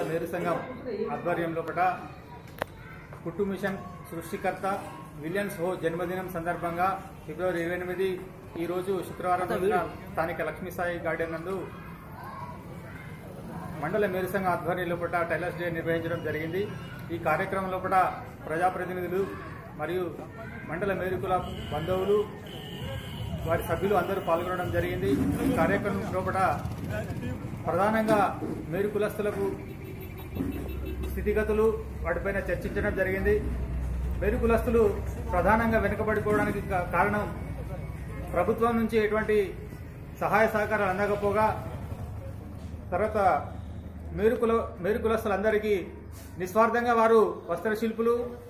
మేరు సంఘం ఆధ్వర్యంలో పట కుట్టు మిషన్ సృష్టికర్త విలియన్స్ హో జన్మదినం సందర్భంగా ఫిబ్రవరి ఇరవై ఎనిమిది ఈరోజు శుక్రవారం రోజున స్థానిక లక్ష్మీసాయి గార్డెన్ నందు మండల మేరు సంఘ ఆధ్వర్యంలో పట టైలర్స్ డే నిర్వహించడం జరిగింది ఈ కార్యక్రమం లోపల ప్రజాప్రతినిధులు మరియు మండల మేరుకుల బంధువులు వారి సభ్యులు అందరూ పాల్గొనడం జరిగింది ఈ కార్యక్రమం లోపల ప్రధానంగా మేరు కులస్తులకు స్థితిగతులు వాటిపైన చర్చించడం జరిగింది మేరు కులస్తులు ప్రధానంగా వెనుకబడిపోవడానికి కా- కారణం ప్రభుత్వం నుంచి ఎటువంటి సహాయ సహకారాలు అందకపోగా తర్వాత మేరు కుల మేరు కులస్తులందరికీ నిస్వార్థంగా వారు వస్త్రశిల్పులు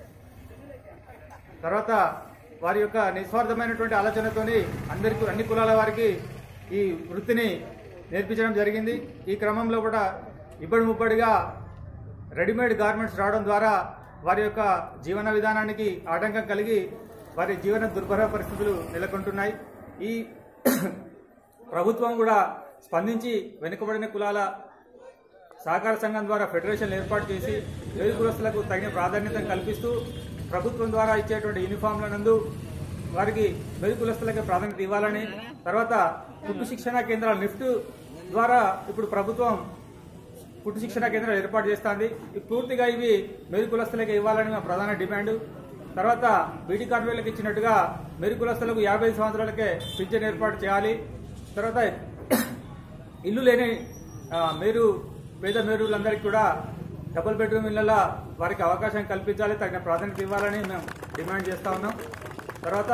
తర్వాత వారి యొక్క నిస్వార్థమైనటువంటి ఆలోచనతోని అందరికీ అన్ని కులాల వారికి ఈ వృత్తిని నేర్పించడం జరిగింది ఈ క్రమంలో కూడా ఇబ్బడి ముబ్బడిగా రెడీమేడ్ గార్మెంట్స్ రావడం ద్వారా వారి యొక్క జీవన విధానానికి ఆటంకం కలిగి వారి జీవన దుర్భర పరిస్థితులు నెలకొంటున్నాయి ఈ ప్రభుత్వం కూడా స్పందించి వెనుకబడిన కులాల సహకార సంఘం ద్వారా ఫెడరేషన్ ఏర్పాటు చేసి వేరు కులస్తులకు తగిన ప్రాధాన్యత కల్పిస్తూ ప్రభుత్వం ద్వారా ఇచ్చేటువంటి యూనిఫామ్ల నందు వారికి వేరు కులస్తులకే ప్రాధాన్యత ఇవ్వాలని తర్వాత కుట్టు శిక్షణ కేంద్రాల లిఫ్ట్ ద్వారా ఇప్పుడు ప్రభుత్వం కుట్టు శిక్షణ కేంద్రాలు ఏర్పాటు చేస్తుంది ఈ పూర్తిగా ఇవి మేరు కులస్తులకే ఇవ్వాలని మా ప్రధాన డిమాండ్ తర్వాత బీడీ కార్మికులకు ఇచ్చినట్టుగా మేరు కులస్తులకు యాభై సంవత్సరాలకే పింఛన్ ఏర్పాటు చేయాలి తర్వాత ఇల్లు లేని ఆ, మేరు పేద మేరులందరికీ కూడా డబుల్ బెడ్రూమ్ ఇళ్ల వారికి అవకాశం కల్పించాలి తగిన ప్రాధాన్యత ఇవ్వాలని మేము డిమాండ్ చేస్తా ఉన్నాం తర్వాత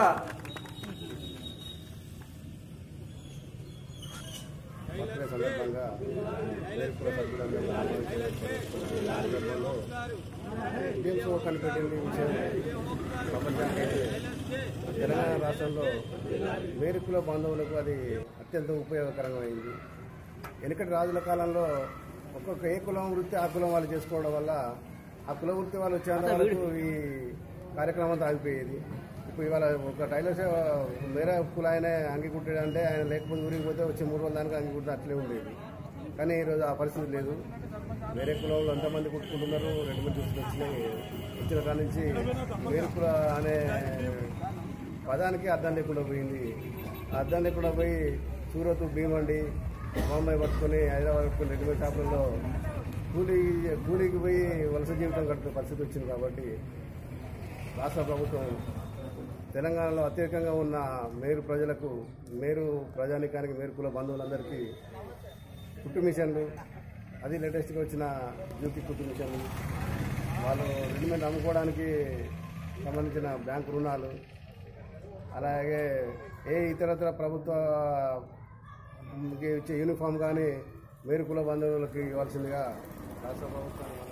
బర్త్డే సందర్భంగా వేరుకుల సభ్యులందరూ సందర్భంలో గేమ్స్ కనిపెట్టింది విషయం ప్రపంచానికి తెలంగాణ రాష్ట్రంలో వేరుకుల బంధువులకు అది అత్యంత ఉపయోగకరమైంది వెనుకటి రాజుల కాలంలో ఒక్కొక్క ఏ కులం వృత్తి ఆ కులం వాళ్ళు చేసుకోవడం వల్ల ఆ కుల వృత్తి వాళ్ళు వచ్చేంత వరకు ఈ కార్యక్రమం అంతా ఆగిపోయేది ఇప్పుడు ఇవాళ ఒక టైలర్ వేరే కుల ఆయన అంగి కుట్టాడంటే ఆయన లేకపోతే ఊరికి పోతే వచ్చి మూడు రోజుల దానికి అంగి కుట్టిన అట్లే ఉండేది కానీ ఈరోజు ఆ పరిస్థితి లేదు వేరే కులంలో ఎంతమంది కుట్టుకుంటున్నారు రెండు మంది దుస్తులు వచ్చినాయి వచ్చిన కాడ నుంచి వేరు కుల అనే పదానికి అర్థం లేకుండా పోయింది ఆ అర్థం లేకుండా పోయి సూరత్ భీమండి బాంబే పట్టుకొని హైదరాబాద్ పట్టుకొని రెడీమేడ్ షాపుల్లో కూలీ కూలీకి పోయి వలస జీవితం గడిపే పరిస్థితి వచ్చింది కాబట్టి రాష్ట్ర ప్రభుత్వం తెలంగాణలో అత్యధికంగా ఉన్న మేరు ప్రజలకు మేరు ప్రజానికానికి మేరు కుల బంధువులందరికీ కుట్టు మిషన్లు అది లేటెస్ట్గా వచ్చిన జ్యోతి కుట్టు మిషన్లు వాళ్ళు రెడీమేడ్ అమ్ముకోవడానికి సంబంధించిన బ్యాంకు రుణాలు అలాగే ఏ ఇతరత్ర ప్రభుత్వ కి ఇచ్చే యూనిఫామ్ కానీ మేరు కుల బంధువులకి ఇవ్వాల్సిందిగా రాష్ట్ర ప్రభుత్వాన్ని మనం